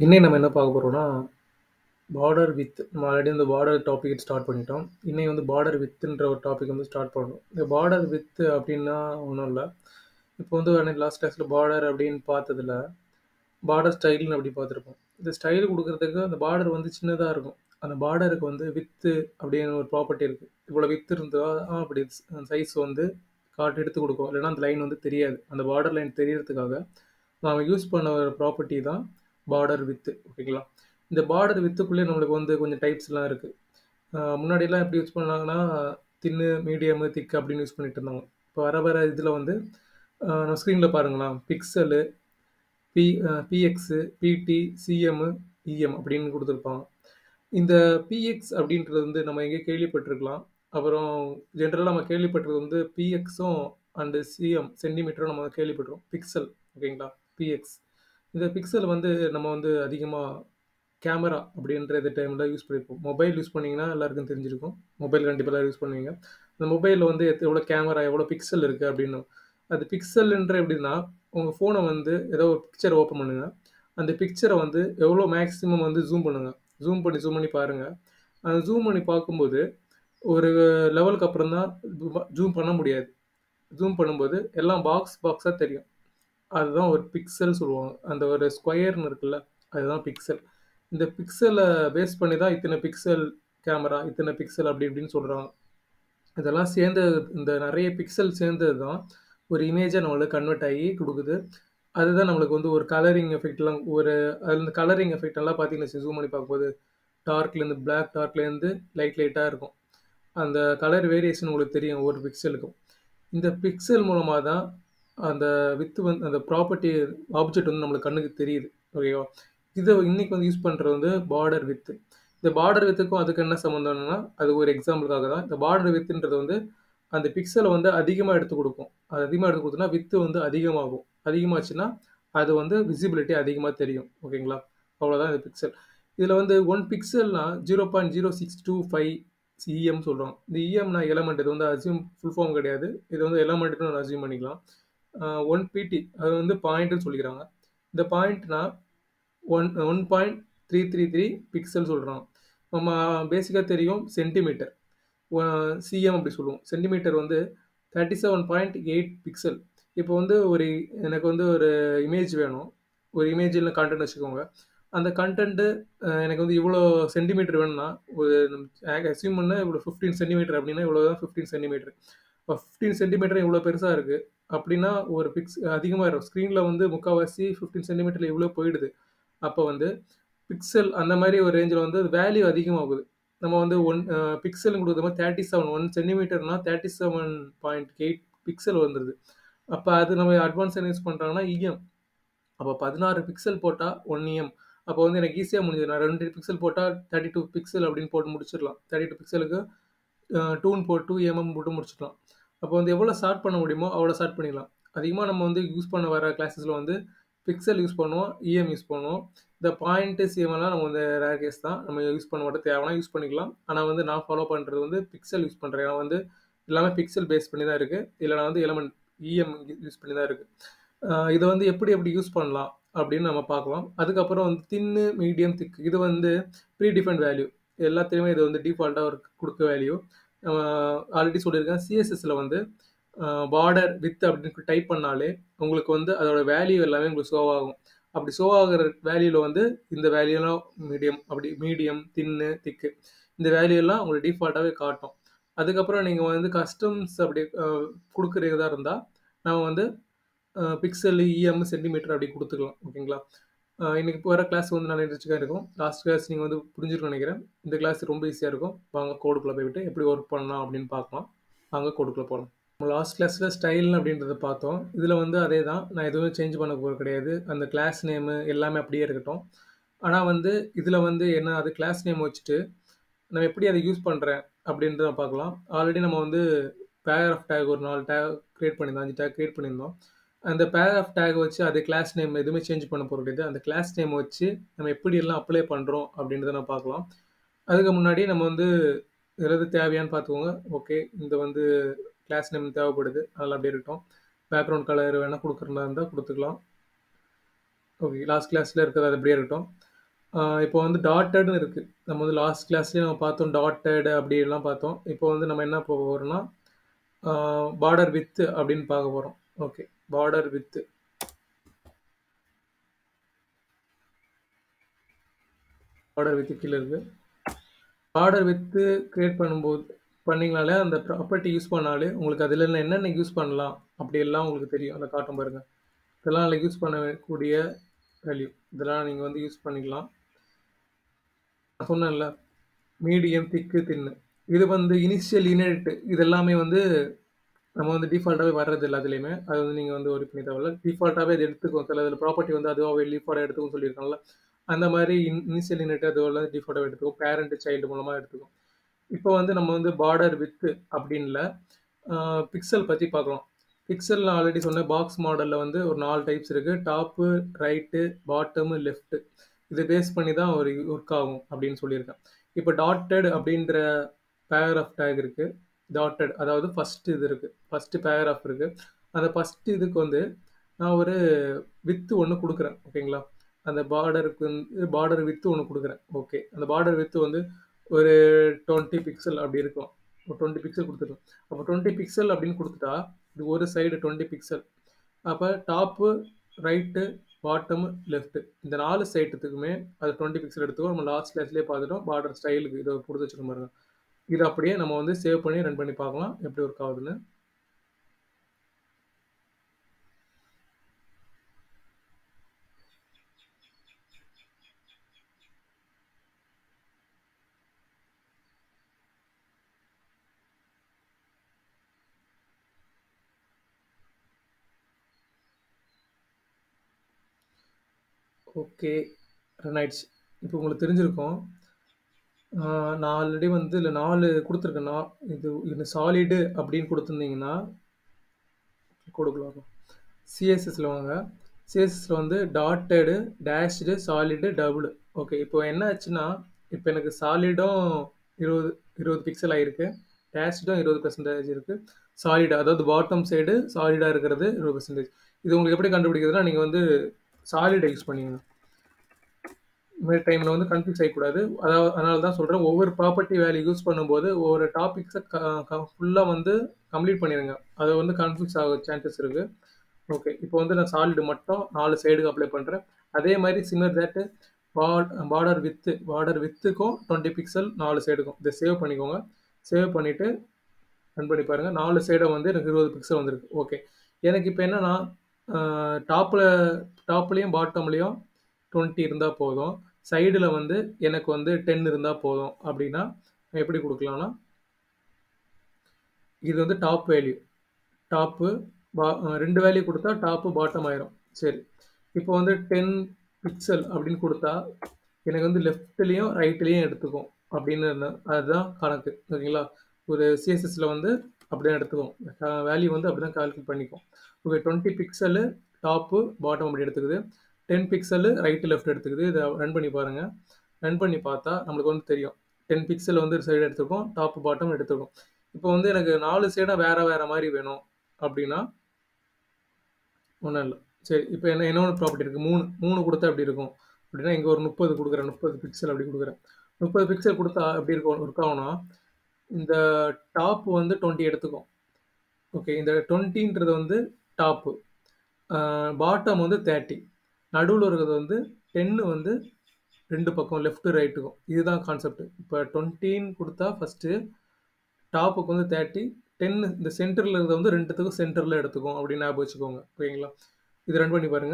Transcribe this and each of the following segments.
இன்னைக்கு நம்ம என்ன பார்க்க போறோம்னா, பார்டர் வித் நம்ம ஆல்ரெடி இந்த பார்டர் டாபிக் ஸ்டார்ட் பண்ணிட்டோம். இன்னைக்கு வந்து பார்டர் வித்துன்ற ஒரு டாபிக் வந்து ஸ்டார்ட் பண்ணணும். இந்த பார்டர் வித் அப்டின்னா ஒண்ணும் இல்ல. இப்போ வந்து அன்னைக்கு லாஸ்ட் கிளாஸ்ல பார்டர் அப்டின்னு பார்த்ததுல, பார்டர் ஸ்டைல்ன்னு அப்டி பார்த்துருப்போம். இந்த ஸ்டைல் குடுக்குறதுக்கு அந்த பார்டர் வந்து சின்னதா இருக்கும். அந்த பார்டருக்கு வந்து வித்து அப்டின்னு ஒரு ப்ராப்பர்ட்டி இருக்கு. இவ்வளோ வித் இருந்தா அப்டி சைஸ் வந்து காட்டு எடுத்து குடுக்கும். இல்லன்னா அந்த லைன் வந்து தெரியாது. அந்த பார்டர் லைன் தெரியறதுக்காக நாம யூஸ் பண்ண ஒரு ப்ராப்பர்ட்டி தான் பார்டர் வித் ஓகேங்களா? இந்த பார்டர் வித்துக்குள்ளயே நம்மளுக்கு வந்து கொஞ்சம் டைப்ஸ்லாம் இருக்கு. அ முன்னாடிலாம் எப்டி யூஸ் பண்ணாங்கன்னா, தின்னு, மீடியம், திக் அப்டின்னு யூஸ் பண்ணிட்டு இருந்தாங்க. இப்போ வர வர இதுல வந்து அ நம்ம ஸ்க்ரீன்ல பாருங்களேன். Pixel, P uh PX, PT, CM, EM அப்டின்னு குடுத்துருப்பாங்க. இந்த பிஎக்ஸ் அப்டின்றது வந்து நம்ம எங்கேயோ கேள்விப்பட்டுருக்கலாம். அப்புறம் ஜெனரலா நம்ம கேள்விப்பட்டது வந்து பிஎக்ஸும் அண்ட் சிஎம் சென்டிமீட்டரும் நம்ம கேள்விப்பட்டுருக்கோம். பிக்சல் ஓகேங்களா? பிஎக்ஸ். இந்த பிக்சல் வந்து நம்ம வந்து அதிகமா கேமரா அப்டின்ற இந்த டைம்ல யூஸ் பண்ணியிருப்போம். மொபைல் யூஸ் பண்ணீங்கன்னா எல்லாருக்கும் தெரிஞ்சிருக்கும். மொபைல் கண்டிப்பா எல்லாரும் யூஸ் பண்ணுவீங்க. அந்த மொபைல்ல வந்து எத் எவ்வளோ கேமரா, எவ்வளோ பிக்சல் இருக்கு அப்டின்னு. அது பிக்சல்ன்ற எப்டின்னா, உங்க ஃபோன வந்து ஏதோ ஒரு பிக்சர் ஓப்பன் பண்ணுங்க. அந்த பிக்சர வந்து எவ்வளோ மேக்ஸிமம் வந்து ஜூம் பண்ணுங்க. ஜூம் பண்ணி, ஜூம் பண்ணி பாருங்க. அந்த ஜூம் பண்ணி பார்க்கும்போது, ஒரு லெவலுக்கு அப்புறம் தான் ஜூம் பண்ண முடியாது. ஜூம் பண்ணும்போது எல்லாம் பாக்ஸ், பாக்ஸா தெரியும். அதுதான் ஒரு பிக்சல் சொல்லுவாங்க. அந்த ஒரு ஸ்கொயர்ன்னு இருக்குல்ல, அதுதான் பிக்சல். இந்த பிக்சல பேஸ் பண்ணி தான் இத்தன பிக்சல் கேமரா, இத்தன பிக்சல் அப்டி இப்டின்னு சொல்றாங்க. இதெல்லாம் சேர்ந்து இந்த நெறைய பிக்சல் சேர்ந்தது தான் ஒரு இமேஜா நம்மளுக்கு கன்வெர்ட் ஆகி குடுக்குது. அதுதான் நம்மளுக்கு வந்து ஒரு கலரிங் எஃபெக்ட்லாம் ஒரு அந்த கலரிங் எஃபெக்ட் எல்லாம் பார்த்தீங்கன்னா ஜூம் பண்ணி பார்க்கும்போது, டார்க்லேருந்து பிளாக் டார்க்லேருந்து லைட் லைட்டா இருக்கும். அந்த கலர் வேரியேஷன் உங்களுக்கு தெரியும் ஒவ்வொரு பிக்சலுக்கும். இந்த பிக்சல் மூலமா தான் அந்த வித் வந்து அந்த ப்ராப்பர்ட்டி ஆப்ஜெக்ட் வந்து நம்மளுக்கு கண்ணுக்கு தெரியுது. ஓகேவா? இத இன்னைக்கு வந்து யூஸ் பண்றது வந்து பார்டர் வித். இந்த பார்டர் வித்துக்கும் அதுக்கும் என்ன சம்மந்தம்னா, அது ஒரு எக்ஸாம்பிளுக்காக தான். இந்த பார்டர் வித்துன்றது வந்து அந்த பிக்சல வந்து அதிகமா எடுத்துக் குடுக்கும். அது அதிகமா எடுத்துக் குடுத்துனா வித் வந்து அதிகமாகும். அதிகமாச்சுன்னா, அது வந்து விசிபிலிட்டி அதிகமா தெரியும். ஓகேங்களா? அவ்வளோதான் இந்த பிக்சல். இதுல வந்து 1 பிக்சல்னா 0.0625 சிஎம் சொல்றோம். இந்த இஎம்னா எலமெண்ட் இது வந்து அஸ்யூம் ஃபுல் ஃபார்ம் கிடையாது. இது வந்து எலமெண்ட்ன்னு அஸ்யூம் பண்ணிக்கலாம். அ 1 பிடி அது வந்து பாயிண்ட்ன்னு சொல்லிக்கிறாங்க. இந்த பாயிண்ட்னா 1 1.333 பிக்சல் சொல்றோம். நம்ம பேசிக்கா தெரியும் சென்டிமீட்டர். ஒ சிஎம் அப்டி சொல்லுவோம். சென்டிமீட்டர் வந்து 37.8 பிக்சல். இப்போ வந்து ஒரு எனக்கு வந்து ஒரு இமேஜ் வேணும். ஒரு இமேஜ் இல்ல கன்டென்ட் வச்சுக்கோங்க. அந்த கன்டென்ட் அ எனக்கு வந்து இவ்வளோ சென்டிமீட்டர் வேணும்னா, ஒரு அஸ்யூம் பண்ணா இவ்வளோ 15 சென்டிமீட்டர் அப்டின்னா இவ்வளோ தான் 15 சென்டிமீட்டர். இப்போ 15 சென்டிமீட்டர் இவ்வளோ பெருசா இருக்கு. அப்டின்னா ஒரு பிக்ஸ் அதிகமா இருக்கும். ஸ்க்ரீன்ல வந்து முக்காவாசி 15 சென்டிமீட்டர்ல இவ்வளோ போயிடுது. அப்ப வந்து பிக்சல் அந்த மாரி ஒரு ரேஞ்சுல வந்து வேல்யூ அதிகமாகுது. நம்ம வந்து 1 அ பிக்சல்னு குடுக்குற மாரி 37 1 சென்டிமீட்டர்னா 37.8 பிக்சல் வந்துருது. அப்ப அது நம்ம அட்வான்ஸா என்ன யூஸ் பண்றாங்கன்னா, இஎம். அப்ப 16 பிக்சல் போட்டா 1 இஎம். அப்ப வந்து எனக்கு ஈஸியா முடிஞ்சுது. நான் 2 பிக்சல் போட்டா 32 பிக்சல் அப்டின்னு போட்டு முடிச்சிடலாம். 32 பிக்சலுக்கு அ 2ன்னு போட்டு 2 எம்எம் போட்டு முடிச்சுக்கலாம். அப்போ வந்து எவ்வளோ ஷார்ட் பண்ண முடியுமோ அவ்வளோ ஷார்ட் பண்ணிக்கலாம். அதிகமா நம்ம வந்து யூஸ் பண்ண வர கிளாஸஸ்ல வந்து பிக்சல் யூஸ் பண்ணுவோம். இஎம் யூஸ் பண்ணுவோம். இந்த பாயிண்ட், சிஎம் எல்லாம் நம்ம வந்து ரேர் கேஸ் தான். நம்ம யூஸ் பண்ண மாட்டோம். தேவைனா யூஸ் பண்ணிக்கலாம். ஆனா வந்து நான் ஃபாலோ பண்றது வந்து பிக்சல் யூஸ் பண்றேன். ஏன்னா வந்து எல்லாமே பிக்சல் பேஸ் பண்ணி தான் இருக்கு. இதுல நான் வந்து எலமெண்ட் இஎம் யூஸ் பண்ணி தான் இருக்கு. அ இத வந்து எப்டி எப்டி யூஸ் பண்ணலாம் அப்டின்னு நம்ம பார்க்கலாம். அதுக்கப்புறம் வந்து தின்னு, மீடியம், திக் இது வந்து ப்ரீ டிஃபைன்ட் வேல்யூ. எல்லாத்துலயுமே இது வந்து டிஃபால்ட்டா ஒரு குடுக்க வேல்யூ. அ ஆல்ரெடி சொல்லியிருக்கேன். சிஎஸ்எஸ்ல வந்து அ பார்டர் வித் அப்டின்னு டைப் பண்ணாலே, உங்களுக்கு வந்து அதோட வேல்யூ எல்லாமே உங்களுக்கு ஷோ ஆகும். அப்டி ஷோ ஆகுற வேல்யூல வந்து இந்த வேல்யூலாம் மீடியம் அப்டி மீடியம், தின்னு, திக்கு இந்த வேல்யூ எல்லாம் உங்களுக்கு டிஃபால்ட்டாவே காட்டும். அதுக்கப்புறம் நீங்க வந்து கஸ்டம்ஸ் அப்டி அ குடுக்குறதா இருந்தா, நம்ம வந்து அ பிக்சல், இஎம், சென்டிமீட்டர் அப்டி குடுத்துக்கலாம். ஓகேங்களா? அ இன்னைக்கு வர கிளாஸ் வந்து நல்லா இன்ட்ரஸ்டிங்கா இருக்கும். லாஸ்ட் கிளாஸ் நீங்க வந்து புரிஞ்சிருக்கும்னு நெனைக்கிறேன். இந்த கிளாஸ் ரொம்ப ஈஸியா இருக்கும். வாங்க கோடுக்குள்ள போய்விட்டு எப்டி ஒர்க் பண்ணலாம் அப்டின்னு பார்க்கலாம். வாங்க கோடுக்குள்ள போலாம். லாஸ்ட் கிளாஸ்ல ஸ்டைல் அப்டின்றத பார்த்தோம். இதுல வந்து அதே தான். நான் எதுவும் சேஞ்ச் பண்ண போறது கிடையாது. அந்த கிளாஸ் நேமு எல்லாமே அப்டியே இருக்கட்டும். ஆனா வந்து இதுல வந்து என்ன அது கிளாஸ் நேம் வச்சுட்டு, நான் எப்டி அத யூஸ் பண்றேன் அப்டின்றத பார்க்கலாம். ஆல்ரெடி நம்ம வந்து பேராகிராஃப் டேக் ஒரு 4 டேக் கிரியேட் பண்ணியிருந்தோம். 5 டேக் கிரியேட் பண்ணியிருந்தோம். அந்த பேராகிராஃப் டேக் வச்சு அது கிளாஸ் நேம் எதுவுமே சேஞ்ச் பண்ண போறது கிடையாது. அந்த கிளாஸ் நேம் வச்சு நம்ம எப்படியெல்லாம் அப்ளை பண்றோம் அப்டின்றத நம்ம பார்க்கலாம். அதுக்கு முன்னாடி நம்ம வந்து ஏதாவது தேவையான்னு பார்த்துக்கோங்க. ஓகே. இந்த வந்து கிளாஸ் நேம் தேவைப்படுது. அதெல்லாம் அப்டியே இருக்கட்டும். பேக்கிரவுண்ட் கலர் வேணா குடுக்குறதா இருந்தா குடுத்துக்கலாம். ஓகே. லாஸ்ட் கிளாஸ்ல இருக்கிறது அது அப்டியே இருக்கட்டும். ஆ இப்போ வந்து டாட்டட்ன்னு இருக்கு. நம்ம வந்து லாஸ்ட் கிளாஸ்லயே நம்ம பார்த்தோம். டாட்டட் அப்படிலாம் பார்த்தோம். இப்போ வந்து நம்ம என்ன போக போறோம்னா, ஆ பார்டர் விட்த் அப்படின்னு பார்க்க போறோம். Okay. Border width. Border width கீழ இருக்கு. பார்டர் விட்த் கிரியேட் பண்ணும்போது பண்ணீங்கனாலே அந்த ப்ராப்பர்ட்டி யூஸ் பண்ணாலே உங்களுக்கு அதில என்னென்ன யூஸ் பண்ணலாம் அப்படியெல்லாம் உங்களுக்கு தெரியும். அதில காட்டும் பாருங்க. இதெல்லாம் அதில யூஸ் பண்ணக்கூடிய வேல்யூ. இதெல்லாம் நீங்க வந்து யூஸ் பண்ணிக்கலாம். நான் சொன்னேன்ல. மீடியம், திக்கு, தின்னு. இது வந்து இனிஷியல், இனட் இது எல்லாமே வந்து நம்ம வந்து டிஃபால்ட்டாவே வர்றதில்ல அதிலயுமே. அது வந்து நீங்க வந்து வொரி பண்ண தேவையில்ல. டிஃபால்ட்டாவே அது எடுத்துக்கும். சில இதில ப்ராப்பர்ட்டி வந்து அதுவாவே டிஃபால்ட்டா எடுத்துக்கும்னு சொல்லியிருக்கேன்ல. அந்த மாரி இன் இனிஷியல், இனட் அதுவெல்லாம் டிஃபால்ட்டாவே எடுத்துக்கும். பேரண்ட், சைல்ட் மூலமா எடுத்துக்கும். இப்போ வந்து நம்ம வந்து பார்டர் விட்த் அப்படின்ல ஆ பிக்சல் பத்தி பார்க்கலாம். பிக்சல் நான் ஆல்ரெடி சொன்னேன். பாக்ஸ் மாடல்ல வந்து ஒரு 4 டைப்ஸ் இருக்கு. Top, right, bottom, left. இத பேஸ் பண்ணி தான் ஒரு ஒர்க் ஆகும் அப்படின்னு சொல்லியிருக்கேன். இப்போ டாட்டட் அப்படின்ற பேராகிராஃப் டேக் இருக்கு. டாட்டட் அதாவது ஃபர்ஸ்ட் இது இருக்கு. ஃபர்ஸ்ட் பேராகிராஃப் இருக்கு. அந்த ஃபர்ஸ்ட் இதுக்கு வந்து நான் ஒரு விட்த் ஒண்ணு குடுக்குறேன். ஓகேங்களா? அந்த பார்டருக்கு வந்து பார்டர் விட்த் ஒண்ணு குடுக்குறேன். ஓகே. அந்த பார்டர் விட்த் வந்து ஒரு 20 பிக்சல் அப்படி இருக்கும். ஒரு 20 பிக்சல் குடுத்துருக்கேன். அப்போ 20 பிக்சல் அப்படின்னு குடுத்துட்டா, இது ஒரு சைடு 20 பிக்சல். அப்ப டாப்பு, ரைட்டு, பாட்டமு, லெஃப்ட் இந்த 4 சைடுத்துக்குமே அது 20 பிக்சல் எடுத்துக்கும். நம்ம லாஸ்ட் கிளாஸ்லயே பார்த்துட்டோம். பார்டர் ஸ்டைலுக்கு இத குடுத்து வச்சிருக்கோம் பாருங்க. இத அப்படியே நம்ம வந்து சேவ் பண்ணி ரன் பண்ணி பார்க்கலாம். எப்படி ஒர்க் ஆகுதுன்னு. ஓகே. ரன் ஆயிடுச்சு. இப்போ உங்களுக்கு தெரிஞ்சிருக்கும். ஆ நான் ஆல்ரெடி வந்து இதுல 4 குடுத்துருக்கேன். நான் இது இது சாலிடு அப்படின்னு குடுத்திருந்தீங்கன்னா கோடுக்குள்ள வரும். சிஎஸ்எஸ்ல வாங்க. சிஎஸ்எஸ்ல வந்து dotted, dashed, solid, double. Okay. இப்போ என்ன ஆச்சுன்னா, இப்போ எனக்கு சாலிடும் 20 20 பிக்சல் ஆயிருக்கு. டேஷ்டும் 20% இருக்கு. சாலிட் அதாவது பாட்டம் சைடு சாலிடா இருக்கிறது 20%. இது உங்களுக்கு எப்படி கண்டுபிடிக்கிறதுன்னா, நீங்க வந்து சாலிட யூஸ் பண்ணிக்கணும். இந்த மாரி டைம்ல வந்து கன்ஃப்யூஸ் ஆயிக்கக்கூடாது. அதாவது அதனால தான் சொல்றேன். ஒவ்வொரு ப்ராப்பர்ட்டி வேல்யூ யூஸ் பண்ணும்போது ஒவ்வொரு டாபிக்ஸ க க ஃபுல்லா வந்து கம்ப்ளீட் பண்ணிருங்க. அது வந்து கன்ஃப்யூஸ் ஆக சான்சஸ் இருக்கு. ஓகே. இப்போ வந்து நான் சாலிட் மட்டும் 4 சைடுக்கு அப்ளை பண்றேன். அதே மாரி similar that but border width border விட்த்துக்கும் 20 பிக்சல் 4 சைடுக்கும். இத சேவ் பண்ணிக்கோங்க. சேவ் பண்ணிட்டு ரன் பண்ணி பாருங்க. 4 சைடும் வந்து எனக்கு 20 பிக்சல் வந்திருக்கு. ஓகே. எனக்கு இப்போ என்னன்னா, ஆ டாப்ல டாப்லயும், பாட்டம்லயும் 20 இருந்தா போதும். சைடுல வந்து எனக்கு வந்து 10 இருந்தா போதும் அப்படின்னா, எப்படி குடுக்கலாம்னா இது வந்து டாப் வேல்யூ. டாப்பு பா 2 வேல்யூ குடுத்தா டாப்பு, பாட்டம் ஆயிரும். சரி. இப்போ வந்து 10 பிக்சல் அப்படின்னு குடுத்தா, எனக்கு வந்து லெஃப்ட்லயும், ரைட்லயும் எடுத்துக்கும். அப்படின்னு அதுதான் கணக்கு. ஓகேங்களா? ஒரு சிஎஸ்எஸ்ல வந்து அப்படிதான் எடுத்துக்கும். அ வேல்யூ வந்து அப்படிதான் கால்குலேட் பண்ணிக்கும். ஓகே 20 பிக்சலு டாப்பு, பாட்டம் அப்படி எடுத்துக்குது. 10 பிக்சலு ரைட், லெஃப்ட் எடுத்துக்குது. இத ரன் பண்ணி பாருங்க. ரன் பண்ணி பார்த்தா நம்மளுக்கு வந்து தெரியும். 10 பிக்சல் வந்து சைடு எடுத்துக்கும். டாப், பாட்டம் எடுத்துக்கும். இப்போ வந்து எனக்கு 4 சைடும் வேற வேற மாரி வேணும் அப்படின்னா ஒண்ணும் இல்ல. சரி. இப்போ என்ன இன்னொரு ப்ராப்பர்ட்டி இருக்கு. 3 3 குடுத்தா எப்படி இருக்கும்? அப்படின்னா இங்க ஒரு 30 குடுக்குறேன். 30 பிக்சல் அப்படி குடுக்குறேன். 30 பிக்சல் குடுத்தா எப்படி இருக்கும் ஒர்க் ஆகும்னா, இந்த டாப் வந்து 20 எடுத்துக்கும். ஓகே. இந்த 20ன்றது வந்து டாப்பு. ஆ பாட்டம் வந்து 30. நடுவுல இருக்கிறது வந்து 10 வந்து 2 பக்கம் லெஃப்ட், ரைட்டுக்கும். இதுதான் கான்செப்ட். இப்போ 20ன்னு குடுத்தா ஃபர்ஸ்ட்டு டாப்புக்கு வந்து 30 10 இந்த சென்டர்ல இருக்கிறது வந்து 2த்துக்கும் சென்டர்ல எடுத்துக்கும் அப்படின்னு ஞாபகம் வச்சுக்கோங்க. ஓகேங்களா? இது ரன் பண்ணி பாருங்க.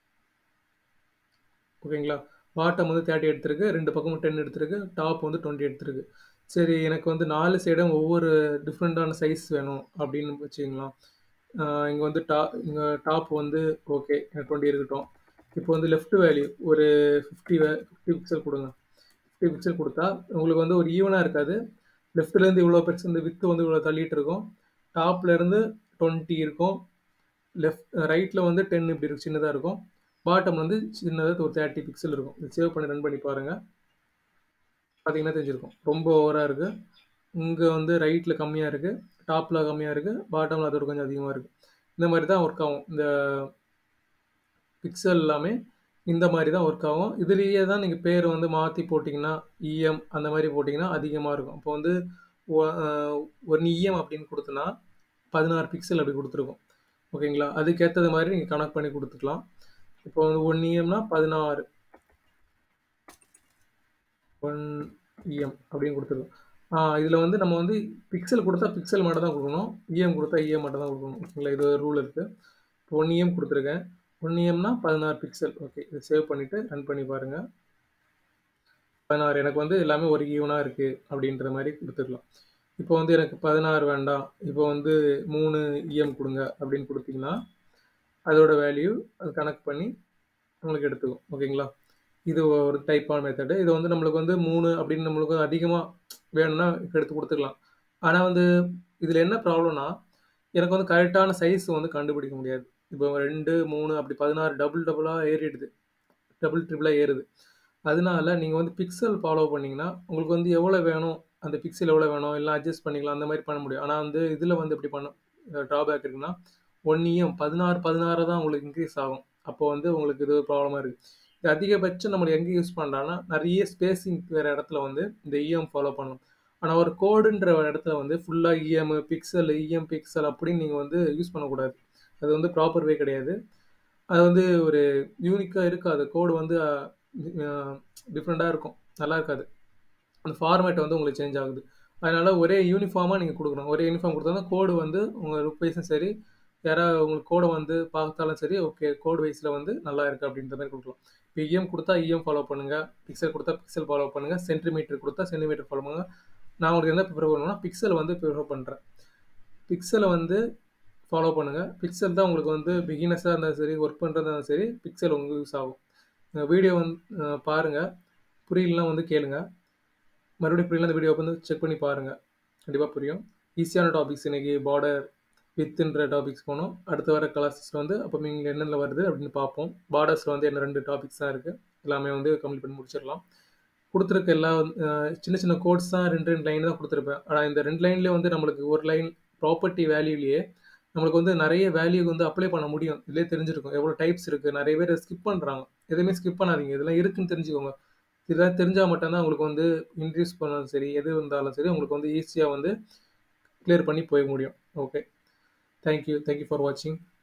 ஓகேங்களா? பாட்டம் வந்து 30 எடுத்திருக்கு. 2 பக்கமும் 10 எடுத்திருக்கு. டாப் வந்து 20 எடுத்திருக்கு. சரி எனக்கு வந்து 4 சைடும் ஒவ்வொரு டிஃபரெண்டான சைஸ் வேணும் அப்படின்னு வச்சுக்கங்களேன். ஆ இங்க வந்து டா இங்க டாப் வந்து ஓகே 20 இருக்கட்டும். இப்போ வந்து லெஃப்ட் வேல்யூ ஒரு 50 வே 50 பிக்சல் குடுங்க. 50 பிக்சல் குடுத்தா உங்களுக்கு வந்து ஒரு ஈவனா இருக்காது. லெஃப்ட்லேருந்து இவ்வளோ பிக்சல் இந்த விட்த் வந்து இவ்வளோ தள்ளிட்டு இருக்கும். டாப்ல இருந்து 20 இருக்கும். லெஃப்ட் ரைட்ல வந்து 10 இப்படி இருக்கும். சின்னதா இருக்கும். பாட்டம் வந்து சின்னதா ஒரு 30 பிக்சல் இருக்கும். இத சேவ் பண்ணி ரன் பண்ணி பாருங்க. பார்த்தீங்கன்னா தெரிஞ்சிருக்கும். ரொம்ப ஓவரா இருக்கு. இங்க வந்து ரைட்ல கம்மியா இருக்கு. டாப்ல கம்மியா இருக்கு. பாட்டம்ல அதோட கொஞ்சம் அதிகமா இருக்கு. இந்த மாரி தான் ஒர்க் ஆகும். இந்த பிக்சல் எல்லாமே இந்த மாரி தான் ஒர்க் ஆகும். இதுலயே தான் நீங்க பேர் வந்து மாத்தி போட்டீங்கன்னா, இஎம் அந்த மாரி போட்டீங்கன்னா அதிகமா இருக்கும். இப்போ வந்து ஒ அ 1 இஎம் அப்படின்னு குடுத்தோன்னா, 16 பிக்சல் அப்படி குடுத்துருக்கும். ஓகேங்களா? அதுக்கேத்தது மாரி நீங்க கனெக்ட் பண்ணி குடுத்துக்கலாம். இப்போ வந்து 1 இஎம்னா 16 1 இஎம் அப்படின்னு குடுத்துருக்கோம். ஆ இதுல வந்து நம்ம வந்து பிக்சல் குடுத்தா பிக்சல் மட்டும் தான் குடுக்கணும். இஎம் குடுத்தா இஎம் மட்டும் தான் குடுக்கணும். ஓகேங்களா? இது ஒரு ரூல் இருக்கு. இப்போ 1 இஎம் குடுத்துருக்கேன். 1 இஎம்னா 16 பிக்சல். ஓகே. இத சேவ் பண்ணிட்டு ரன் பண்ணி பாருங்க. 16 எனக்கு வந்து எல்லாமே ஒரு ஈவனா இருக்கு அப்படின்ற மாரி குடுத்துக்கலாம். இப்போ வந்து எனக்கு 16 வேண்டாம். இப்போ வந்து 3 இஎம் குடுங்க அப்படின்னு குடுத்தீங்கன்னா, அதோட வேல்யூ அது கனெக்ட் பண்ணி உங்களுக்கு எடுத்துக்கும். ஓகேங்களா? இது ஒரு டைப்பான மெத்தடு. இது வந்து நம்மளுக்கு வந்து 3 அப்படின்னு நம்மளுக்கு அதிகமா வேணும்னா எடுத்து குடுத்துக்கலாம். ஆனா வந்து இதுல என்ன ப்ராப்ளம்னா, எனக்கு வந்து கரெக்ட்டான சைஸ் வந்து கண்டுபிடிக்க முடியாது. இப்போ 2, 3 அப்படி 16 டபுள் டபுளா ஏறிடுது. டபுள் ட்ரிபிளா ஏறுது. அதனால நீங்க வந்து பிக்சல் ஃபாலோ பண்ணீங்கன்னா, உங்களுக்கு வந்து எவ்வளோ வேணும், அந்த பிக்சல் எவ்வளோ வேணும், எல்லாம் அட்ஜஸ்ட் பண்ணிக்கலாம். அந்த மாரி பண்ண முடியும். ஆனா வந்து இதுல வந்து எப்படி பண்ண ட்ராபேக் இருக்குன்னா, 1 இஎம் 16, 16 தான் உங்களுக்கு இன்கிரீஸ் ஆகும். அப்போ வந்து உங்களுக்கு இது ஒரு ப்ராப்ளமா இருக்கு. இது அதிகபட்சம் நம்ம எங்க யூஸ் பண்லாம்னா, நெறைய ஸ்பேசிங் வேற இடத்துல வந்து இந்த இஎம் ஃபாலோ பண்ணணும். ஆனா ஒரு கோடுன்ற ஒரு இடத்துல வந்து ஃபுல்லா இஎம், பிக்சல், இஎம் பிக்சல் அப்படின்னு நீங்க வந்து யூஸ் பண்ணக்கூடாது. அது வந்து ப்ராப்பர் வே கிடையாது. அது வந்து ஒரு யூனிக்கா இருக்காது. கோடு வந்து அ டிஃபரெண்ட்டா இருக்கும். நல்லா இருக்காது. அந்த ஃபார்மேட் வந்து உங்களுக்கு சேஞ்ச் ஆகுது. அதனால ஒரே யூனிஃபார்மா நீங்க குடுக்கணும். ஒரே யூனிஃபார்ம் குடுத்தா தான் கோடு வந்து உங்க லுக் வைஸும் சரி, யாராவது உங்களுக்கு கோட வந்து பார்த்தாலும் சரி, ஓகே கோட் வைஸ்ல வந்து நல்லா இருக்கு அப்படின்ற மாரி குடுக்கலாம். இப்போ இஎம் குடுத்தா இஎம் ஃபாலோ பண்ணுங்க. பிக்சல் குடுத்தா பிக்சல் ஃபாலோ பண்ணுங்க. சென்டிமீட்டர் குடுத்தா சென்டிமீட்டர் ஃபாலோ பண்ணுங்க. நான் உங்களுக்கு என்ன ப்ரிஃபர் பண்ணுவேன்னா, பிக்சல் வந்து ப்ரிஃபர் பண்றேன். பிக்சல வந்து ஃபாலோ பண்ணுங்க. பிக்சல் தான் உங்களுக்கு வந்து பிகினர்ஸா இருந்தாலும் சரி, ஒர்க் பண்றதா இருந்தாலும் சரி, பிக்சல் உங்களுக்கு யூஸ் ஆகும். இந்த வீடியோ வந்து அ பாருங்க. புரியலனா வந்து கேளுங்க. மறுபடியும் புரியலனா இந்த வீடியோ வந்து செக் பண்ணி பாருங்க. கண்டிப்பா புரியும். ஈஸியான டாபிக்ஸ் இன்னைக்கு பார்டர் வித்ன்ற டாபிக்ஸ் போனோம். அடுத்து வர கிளாஸஸ்ல வந்து அப்கமிங் என்னென்ன வருது அப்படின்னு பார்ப்போம். பார்டர்ஸ்ல வந்து என்ன 2 டாபிக்ஸ் தான் இருக்கு. எல்லாமே வந்து கம்ப்ளீட் பண்ணி முடிச்சிடலாம். குடுத்துருக்க எல்லா அ சின்ன சின்ன கோட்ஸ் தான் 2, 2 லைன் தான் குடுத்துருப்பேன். ஆனா இந்த 2 லைன்லயே வந்து நம்மளுக்கு ஒரு லைன் ப்ராப்பர்ட்டி வேல்யூலயே நம்மளுக்கு வந்து நெறைய வேல்யூ வந்து அப்ளை பண்ண முடியும். இதுலயே தெரிஞ்சிருக்கும். எவ்வளோ டைப்ஸ் இருக்கு. நெறைய பேர் ஸ்கிப் பண்றாங்க. எதுவுமே ஸ்கிப் பண்ணாதீங்க. இதெல்லாம் இருக்குன்னு தெரிஞ்சுக்கோங்க. இதெல்லாம் தெரிஞ்சா மட்டும் தான் உங்களுக்கு வந்து இன்ட்ரோடியூஸ் பண்ணாலும் சரி, எது இருந்தாலும் சரி, உங்களுக்கு வந்து ஈஸியா வந்து கிளியர் பண்ணி போக முடியும். Okay. Thank you. Thank you for வாட்சிங்.